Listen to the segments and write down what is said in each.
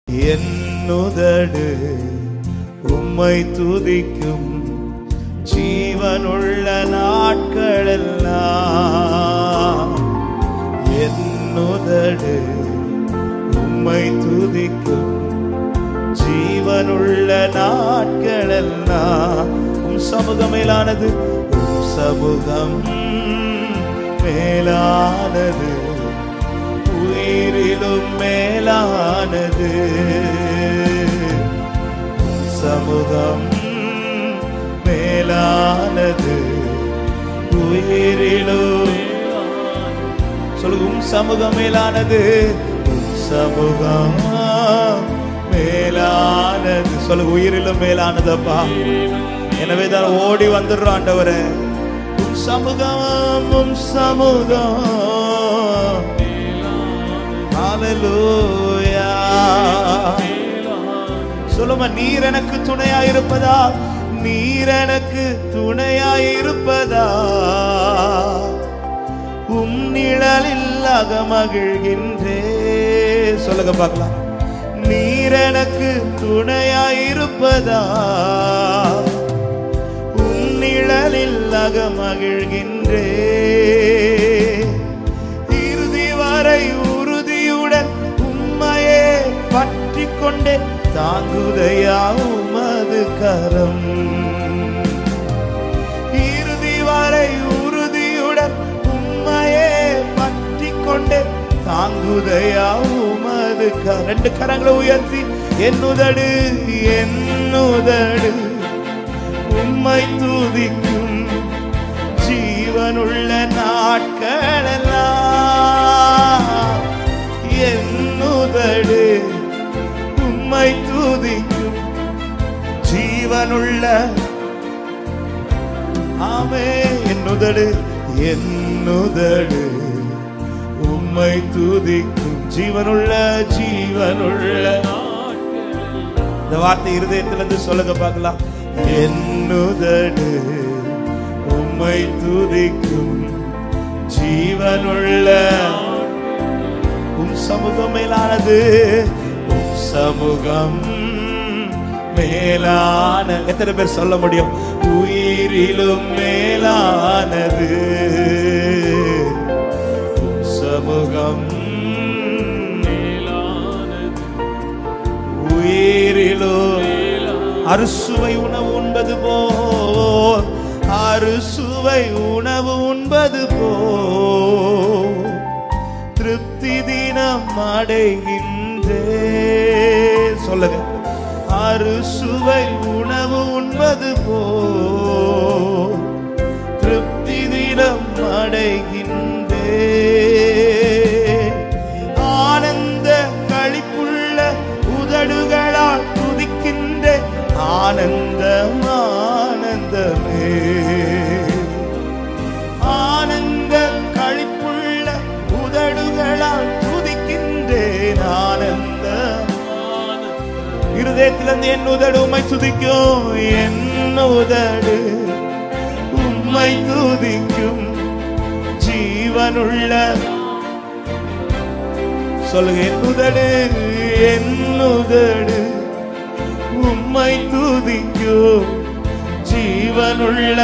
என்னுதடு உம்மை துதிக்கும் ஜீவனுள்ள நாட்களெல்லாம் என்னுதடு உம்மை துதிக்கும் ஜீவனுள்ள நாட்களெல்லாம் உம் சமூகம் மேலானது உம் சமூகம் மேலானது உயிரிலும் மேலானது உம் சமூகம் மேலானது உயிரிலும் சொல்லுங்க உம் சமூகம் மேலானது உம் சமூகம் மேலானது சொல்லுங்க உயிரிலும் மேலானதப்பா எனவே தான் ஓடி வந்துடுறோம் ஆண்டவரே உம் சமூகம் உம் சமூகம் ஹalleluya சொல்லுமா நீர் எனக்கு துணையா இருப்பதா நீர் எனக்கு துணையா இருப்பதா உம் நிழலில் அகமகிழ்கின்றே சொல்லுங்க பார்க்கலாம் நீர் எனக்கு துணையா இருப்பதா உம் நிழலில் அகமகிழ்கின்றே இறுதி வரை உறுதியுடன் உம்மையே பற்றி கொண்டே தாங்குதையா உமது கரம் இறுதி வரை உறுதியுடன் உம்மையே பற்றி கொண்டே தாங்குதையா உமது க- ரெண்டு கரங்களை உயர்த்தி என்னுதடு என்னுதடு உம்மை துதிக்கும் ஜீவனுள்ள நாட்களெல்லாம் என்னுதடு உம்மை துதிக்கும் ஜீவனுள்ள ஆமே என்னுதடு என்னுதடு உம்மை துதிக்கும் ஜீவனுள்ள ஜீவனுள்ள இந்த வார்த்தை இருதயத்திலிருந்து சொல்லுங்க பார்க்கலாம் என்னுதடு உம்மை துதிக்கும் ஜீவனுள்ள உம் சமூகம் மேலானது உம் சமூகம் மேலான எத்தனை பேர் சொல்ல முடியும் உயிரிலும் மேலானது உம் சமூகம் உயிரிலும் அறுசுவை உணவு உண்பது போல் அறுசுவை உணவு உண்பது போல் திருப்தி தினம் அடைகின்றே சொல்லுங்க அறுசுவை உணவு உண்பது போல் திருப்தி தினம் அடைகின்றே ஆனந்த களிப்புள்ள உதடுகளால் துதிக்கின்ற ஆனந்தம் ஆனந்தமே ஆனந்த களிப்புள்ள உதடுகளால் துதிக்கின்றேன் ஆனந்த இருதயத்திலிருந்து என் உதடு உம்மை துதிக்கும் என் உதடு உம்மை துதிக்கும் ஜீவனுள்ள சொல்லுங்க என் உதடு என் உதடு உம்மை துதிக்கும் ஜீவனுள்ள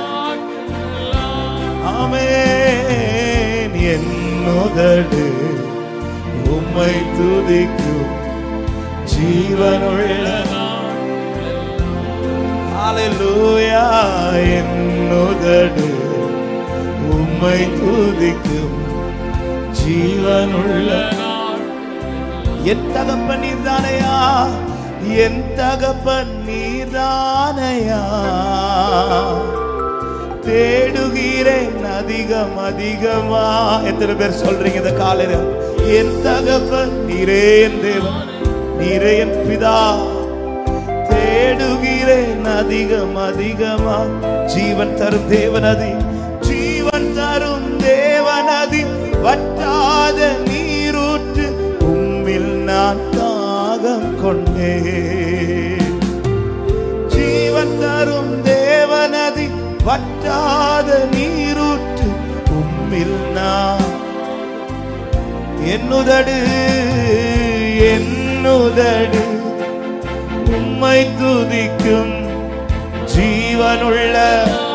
ஆமென் என் உதடு உம்மை துதிக்கும் ஜீவனுள்ள ஹalleluya என் உதடு உம்மை துதிக்கும் ஜீவனுள்ள என் தகப்பன் நீர்தானையா என் தகப்பன் நீர்தானையா தேடுகிறேன் அதிகம் அதிகமா எத்தனை பேர் சொல்றீங்க இந்த காலையில என் தகப்பன் நீரே என் தேவன் நீரே என் பிதா தேடுகிறேன் அதிகம் அதிகமா ஜீவன் தரும் தேவனதி ஜீவன் தரும் தேவனதி வற்றாத நீரூற்று உம்மில் நான் தாகம் கொண்டேன் ஜீவன் தரும் தேவனதி வற்றாத நீரூற்று உம்மில் நான் என்னுதடு உதடு உம்மை துதிக்கும் ஜீவனுள்ள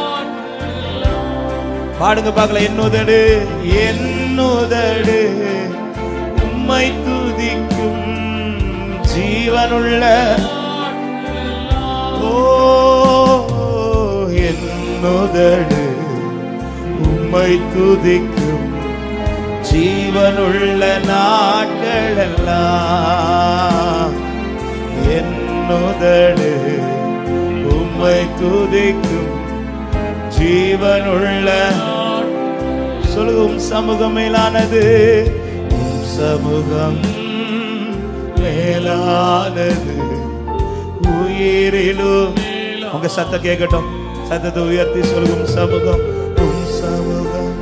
பாடுங்க பார்க்கல என்னுதடு என்னுதடு உம்மை துதிக்கும் ஜீவனுள்ள ஓ என்னுதடு உம்மை துதிக்கும் ஜீவனுள்ள நாட்களெல்லாம் என்னுதடு உம்மை துதிக்கும் ஜீவனுள்ள சொல்லுகும் சமூகம் மேலானது உம் சமூகம் மேலானது உயிரிலும் உங்க சத்தம் கேட்கட்டும் சத்தத்தை உயர்த்தி சொல்லுகும் சமூகம் உம் சமூகம்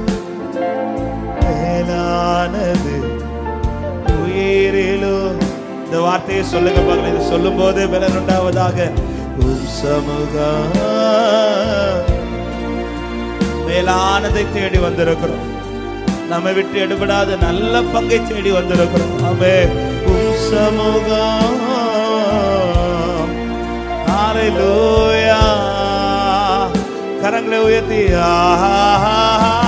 மேலானது உயிரிலும் இந்த வார்த்தையை சொல்லுங்க பார்க்கலாம் இது சொல்லும் போது பலன் உண்டாவதாக உம் சமூகம் மேலானதை தேடி வந்திருக்கிறோம் நம்மை விட்டு எடுபடாத நல்ல பங்கை தேடி வந்திருக்கிறோம் ஆமே உம் சமூகம் ஹalleluya கரங்களை உயர்த்தி ஆஹா